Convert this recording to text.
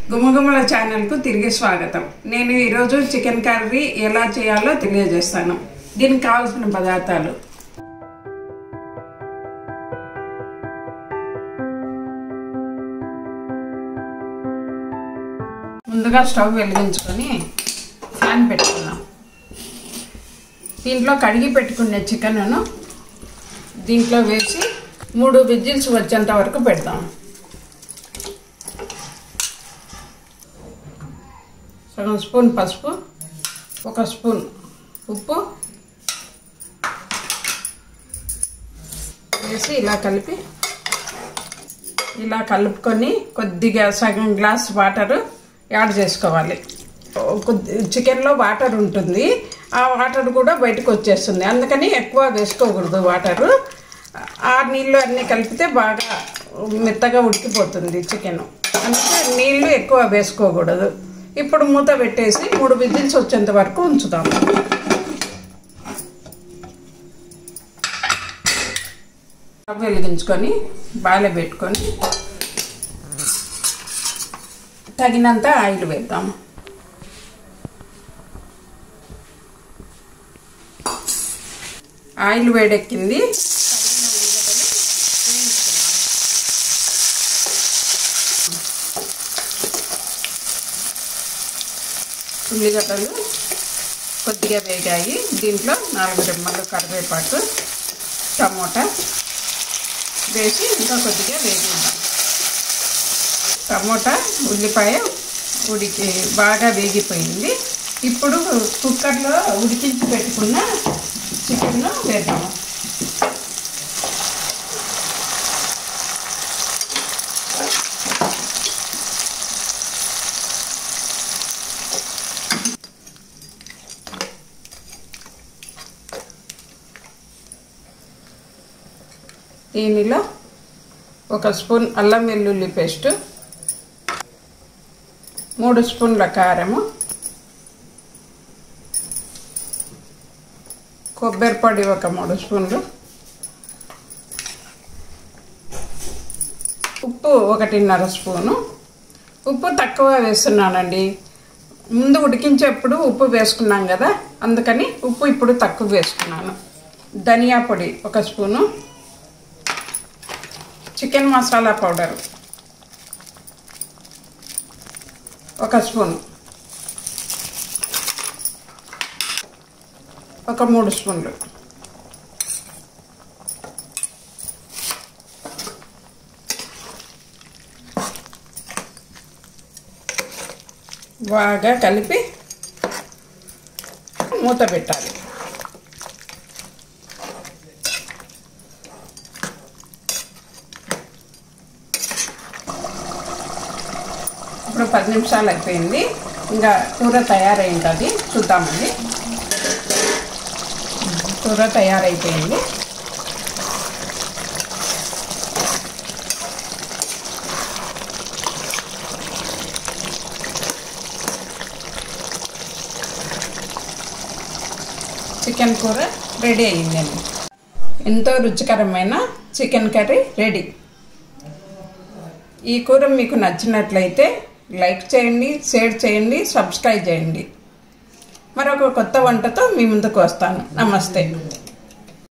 గుమగుమల ఛానల్కు తిరిగి స్వాగతం నేను ఈరోజు చికెన్ కర్రీ ఎలా చేయాలో తెలియజేస్తాను దీనికి కావాల్సిన పదార్థాలు ముందుగా స్టవ్ వెలిగించుకొని ఫ్యాన్ పెట్టుకున్నాం దీంట్లో కడిగి పెట్టుకునే చికెన్ను దీంట్లో వేసి మూడు విజిల్స్ వచ్చేంత వరకు పెడతాం సగం స్పూన్ పసుపు ఒక స్పూన్ ఉప్పు వేసి ఇలా కలిపి ఇలా కలుపుకొని కొద్దిగా సగం గ్లాస్ వాటర్ యాడ్ చేసుకోవాలి కొద్ది చికెన్లో వాటర్ ఉంటుంది ఆ వాటర్ కూడా బయటకు వచ్చేస్తుంది అందుకని ఎక్కువ వేసుకోకూడదు వాటరు ఆ నీళ్ళు అన్నీ కలిపితే బాగా మెత్తగా ఉడికిపోతుంది చికెన్ అందుకే నీళ్ళు ఎక్కువ వేసుకోకూడదు ఇప్పుడు మూత పెట్టేసి మూడు విజిల్స్ వచ్చేంత వరకు ఉంచుదాం స్టవ్ వెలిగించుకొని బాగా పెట్టుకొని తగినంత ఆయిల్ వేద్దాం ఆయిల్ వేడెక్కింది ఉల్లిగడ్డలు కొద్దిగా వేగాయి దీంట్లో నాలుగు రెమ్మలు కరివేపాకు టమోటా వేసి ఇంకా కొద్దిగా వేగిద్దాం టమోటా ఉల్లిపాయ ఉడికి బాగా వేగిపోయింది ఇప్పుడు కుక్కర్లో ఉడికించి పెట్టుకున్న చికెన్ను వేద్దాము దీనిలో ఒక స్పూన్ అల్లం వెల్లుల్లి పేస్టు మూడు స్పూన్ల కారము కొబ్బరి పొడి ఒక మూడు స్పూన్లు ఉప్పు ఒకటిన్నర స్పూను ఉప్పు తక్కువ వేస్తున్నానండి ముందు ఉడికించేప్పుడు ఉప్పు వేసుకున్నాం కదా అందుకని ఉప్పు ఇప్పుడు తక్కువ వేసుకున్నాను ధనియా పొడి ఒక స్పూను చికెన్ మసాలా పౌడర్ ఒక స్పూన్ ఒక మూడు స్పూన్లు బాగా కలిపి మూత పెట్టాలి ఇప్పుడు పది నిమిషాలు అయిపోయింది ఇంకా కూర తయారైంది చూద్దామండి కూర తయారైపోయింది చికెన్ కూర రెడీ అయ్యిందండి ఎంతో రుచికరమైన చికెన్ కర్రీ రెడీ ఈ కూర మీకు నచ్చినట్లయితే లైక్ చేయండి షేర్ చేయండి సబ్స్క్రైబ్ చేయండి మరొక కొత్త వంటతో మీ ముందుకు వస్తాను నమస్తే